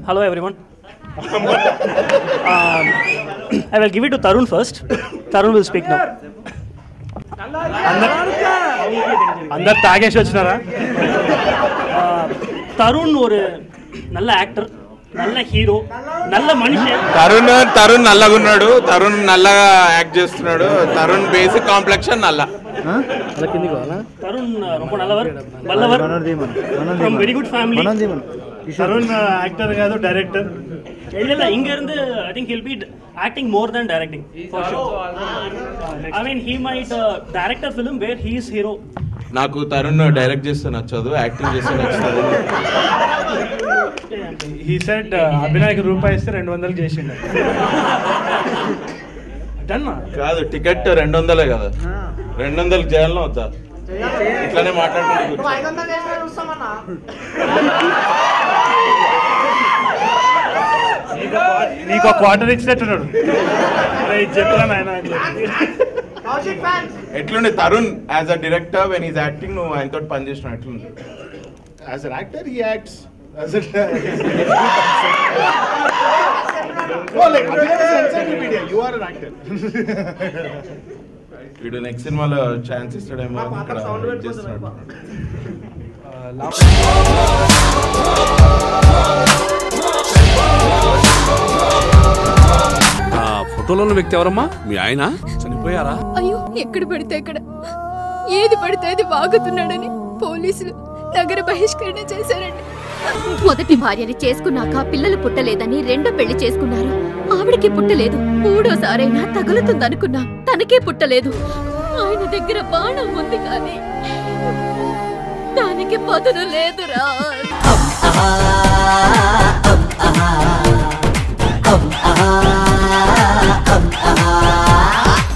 Hello, everyone. um, I will give it to Tarun first. Tarun will speak now. అందరు తాగేసి వచ్చినారా తరుణ్ ஒரு நல்ல ஆக்டர் நல்ல హీరో நல்ல మనిషి తరుణ్ తరుణ్ నల్లగా ఉన్నాడు తరుణ్ నల్లగా యాక్ట్ చేస్తున్నాడు తరుణ్ బేసిక్ కాంప్లెక్షన్ నల్ల தருண் ரொம்ப நல்லவர் வல்லவர் from very good family Tarun actor కాదు డైరెక్టర్ இல்ல இல்ல இங்க இருந்து I think he'll be acting more than directing for sure i mean he might uh, direct a film where he is hero నాకు తరుణ్ డైరెక్ట్ చేస్తే నచ్చదు యాక్టింగ్ చేస్తే నచ్చుతుంది ఈ సెట్ అభినయకి రూపాయి ఇస్తే రెండు వందలు చేసిండు డన్నా కాదు టికెట్ రెండు వందలే కదా రెండు వందలు చేయాలని వద్దా ఇట్లానే మాట్లాడుకుంటూ కూర్చో. నీకు ఒక క్వార్టర్ ఇచ్చినట్టున్నాడు అరే ఇది చెప్పరా నాయన అని చెప్పి. ఎట్లుండే Tarun as a director when is acting నువ్వు ఆయనతో పని చేసిన ఎట్లుంది As an actor, he acts. As a oh, like Abhinay is an encyclopedia. You are an actor. వీడు నెక్స్ట్ సినిమాలో ఛాన్స్ ఇస్తాడేమో అని ఇక్కడ wait చేస్తున్నాడు ఆ ఫోటోలో ఉన్న వ్యక్తి ఎవరమ్మా మీ ఆయన చనిపోయారా అయ్యో ఎక్కడ పడితే అక్కడ ఏది పడితే అది వాగుతున్నాడని పోలీసులు నగర బహిష్కరణ చేశారండి మొదటి భార్యని చేసుకున్నాక పిల్లలు పుట్టలేదని రెండో పెళ్లి చేసుకున్నారు ఆవిడకి పుట్టలేదు మూడోసారైనా తగులుతుందనుకున్నా తనకే పుట్టలేదు ఆయన దగ్గర బాణం ఉంది కానీ దానికి పదును లేదురా ah, ah, ah.